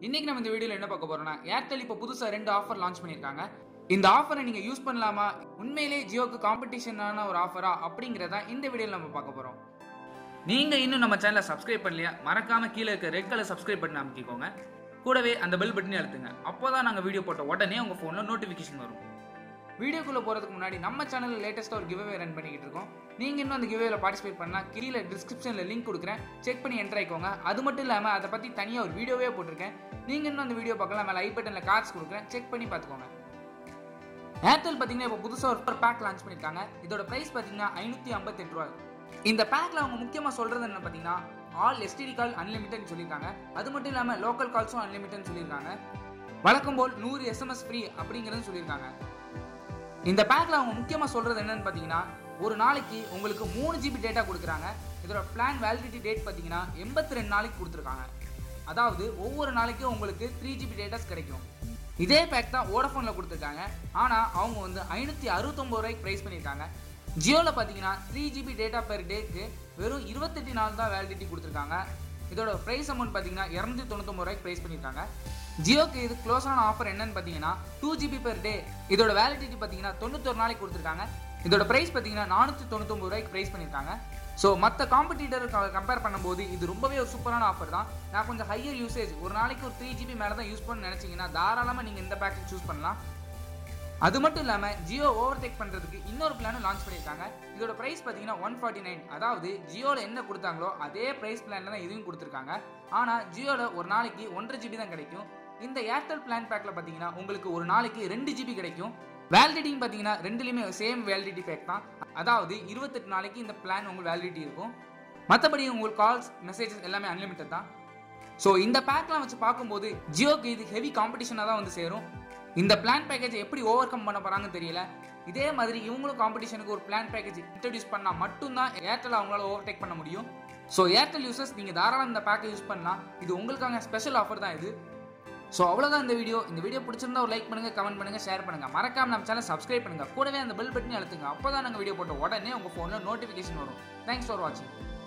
இன்னைக்கு நம்ம இந்த வீடியோல என்ன பார்க்க போறோம்னா ஏர்டெல் இப்போ புதுசா ரெண்டு ஆஃபர் லான்ச் பண்ணியிருக்காங்க இந்த ஆஃபரை நீங்க யூஸ் பண்ணலாமா உண்மையிலே ஜியோக்கு காம்படிஷனான ஒரு ஆஃபரா அப்படிங்கறத இந்த வீடியோல நம்ம பார்க்க போறோம் நீங்க இன்னும் நம்ம சேனலை சப்ஸ்கிரைப் பண்ணலையா மறக்காம கீழே இருக்க ரெட் கலர் சப்ஸ்கிரைப் பட்டன் அமைக்கிக்கோங்க கூடவே அந்த பெல் பட்டனையும் அழுத்துங்க அப்போதான் நாங்க வீடியோ போட்ட உடனே உங்க போன்ல நோட்டிஃபிகேஷன் வரும் வீடியோக்குள்ள போறதுக்கு முன்னாடி நம்ம சேனல்ல லேட்டஸ்டா ஒரு கிவ்அவே ரன் பண்ணிக்கிட்டு இருக்கோம் நீங்க இன்னும் அந்த கிவ்அவேல பார்ட்டிசிபேட் பண்ணா கீழே டிஸ்கிரிப்ஷன்ல லிங்க் கொடுக்குறேன் செக் பண்ணி என்டர் ஆயிக்கோங்க அது மட்டும் இல்லாம அதை பத்தி தனியா ஒரு வீடியோவே போட்டிருக்கேன் நீங்க இன்னும் அந்த வீடியோ பார்க்கலாம் மேல ஐ பட்டன்ல கார்ட்ஸ் கொடுக்குறேன் செக் பண்ணி பார்த்துக்கோங்க ஏர்டெல் பார்த்தீங்கன்னா இப்போ புதுசாக ஒரு பேக் லான்ச் பண்ணியிருக்காங்க இதோட ப்ரைஸ் பார்த்தீங்கன்னா ஐநூற்றி ஐம்பத்தெட்டு ரூபாய் இந்த பேக்கில் அவங்க முக்கியமாக சொல்கிறது என்ன பார்த்தீங்கன்னா ஆல் எஸ்டிடி கால் அன்லிமிட்டட் சொல்லியிருக்காங்க அது மட்டும் இல்லாமல் லோக்கல் கால்ஸும் அன்லிமிட்டட் சொல்லியிருக்காங்க வழக்கம் போல் நூறு எஸ்எம்எஸ் ஃப்ரீ அப்படிங்கிறது சொல்லியிருக்காங்க இந்த பேக்கில் அவங்க முக்கியமாக சொல்கிறது என்னன்னு பார்த்தீங்கன்னா ஒரு நாளைக்கு உங்களுக்கு மூணு ஜிபி டேட்டா கொடுக்குறாங்க இதோட பிளான் வேலிடிட்டி டேட் பார்த்தீங்கன்னா எண்பத்தி ரெண்டு நாளைக்கு கொடுத்துருக்காங்க அதாவது ஒவ்வொரு நாளைக்கும் உங்களுக்கு த்ரீ ஜிபி டேட்டாஸ் கிடைக்கும் இதே பேக் தான் வோடஃபோனில் கொடுத்துருக்காங்க ஆனால் அவங்க வந்து ஐநூற்றி அறுபத்தொம்பது ரூபாய்க்கு ப்ரைஸ் பண்ணியிருக்காங்க ஜியோவில் பார்த்தீங்கன்னா த்ரீ ஜிபி டேட்டா பெர் டேக்கு வெறும் இருபத்தெட்டு நாள் தான் வேலிடிட்டி கொடுத்துருக்காங்க இதோட ப்ரைஸ் அமௌண்ட் பார்த்தீங்கன்னா இரநூத்தி தொண்ணூத்தொம்பது ரூபாய்க்கு ப்ரைஸ் பண்ணியிருக்காங்க ஜியோக்கு இது க்ளோஸான ஆஃபர் என்னன்னு பார்த்தீங்கன்னா டூ ஜிபி பெர் டே இதோட வேலிடிட்டி பார்த்தீங்கன்னா தொண்ணூத்தொரு நாளைக்கு கொடுத்துருக்காங்க இதோட ப்ரைஸ் பார்த்தீங்கன்னா நானூற்றி தொண்ணூத்தொம்பது ரூபாய்க்கு ப்ரைஸ் பண்ணியிருக்காங்க ஸோ மற்ற காம்படிட்டர் கம்பேர் பண்ணும்போது இது ரொம்பவே ஒரு சூப்பரான ஆஃபர் தான் நான் கொஞ்சம் ஹையர் யூசேஜ் ஒரு நாளைக்கு ஒரு த்ரீ ஜிபி மேலே தான் யூஸ் பண்ண நினச்சிங்கன்னா தாராளமாக நீங்கள் இந்த பேக்கேஜ் சூஸ் பண்ணலாம் அது மட்டும் இல்லாமல் ஜியோ ஓவர் டேக் பண்ணுறதுக்கு இன்னொரு பிளானும் லான்ச் பண்ணியிருக்காங்க இதோட ப்ரைஸ் பார்த்தீங்கன்னா ஒன் ஃபார்ட்டி நைன் அதாவது ஜியோவில் என்ன கொடுத்தாங்களோ அதே ப்ரைஸ் பிளானில் தான் இதையும் கொடுத்துருக்காங்க ஆனால் ஜியோவில் ஒரு நாளைக்கு ஒன்றரை ஜிபி தான் கிடைக்கும் இந்த ஏர்டெல் பிளான் பேக்கில் பார்த்தீங்கன்னா உங்களுக்கு ஒரு நாளைக்கு ரெண்டு ஜிபி கிடைக்கும் வேலிடிட்டின்னு பார்த்தீங்கன்னா ரெண்டுலேயுமே சேம் வேலிடிட்டி பேக் தான் அதாவது இருபத்தெட்டு நாளைக்கு இந்த பிளான் உங்களுக்கு வேலிடிட்டி இருக்கும் மற்றபடி உங்களுக்கு கால்ஸ் மெசேஜஸ் எல்லாமே அன்லிமிட்டட் தான் ஸோ இந்த பேக்லாம் வச்சு பார்க்கும்போது ஜியோக்கு இது ஹெவி காம்படிஷனாக தான் வந்து சேரும் இந்த பிளான் பேக்கேஜ் எப்படி ஓவர் கம் பண்ண போகிறாங்கன்னு தெரியல இதே மாதிரி இவங்களும் காம்படிஷனுக்கு ஒரு பிளான் பேக்கேஜ் இன்ட்ரடியூஸ் பண்ணால் மட்டும்தான் ஏர்டெல் அவங்களால ஓவர் டேக் பண்ண முடியும் ஸோ ஏர்டெல் யூசர்ஸ் நீங்கள் தாராளம் இந்த பேக்கை யூஸ் பண்ணலாம் இது உங்களுக்கான ஸ்பெஷல் ஆஃபர் தான் இது ஸோ அவ்வளோதான் இந்த வீடியோ இந்த வீடியோ பிடிச்சிருந்தா ஒரு லைக் பண்ணுங்க கமெண்ட் பண்ணுங்க ஷேர் பண்ணுங்க மறக்காம நம்ம சேனல் சப்ஸ்கிரைப் பண்ணுங்க கூடவே அந்த பெல் பட்டனி அழுத்துங்க அப்போ தான் நாங்கள் வீடியோ போட்ட உடனே உங்கள் ஃபோனில் நோட்டிஃபிகேஷன் வரும் தேங்க்ஸ் ஃபார் வாட்சிங்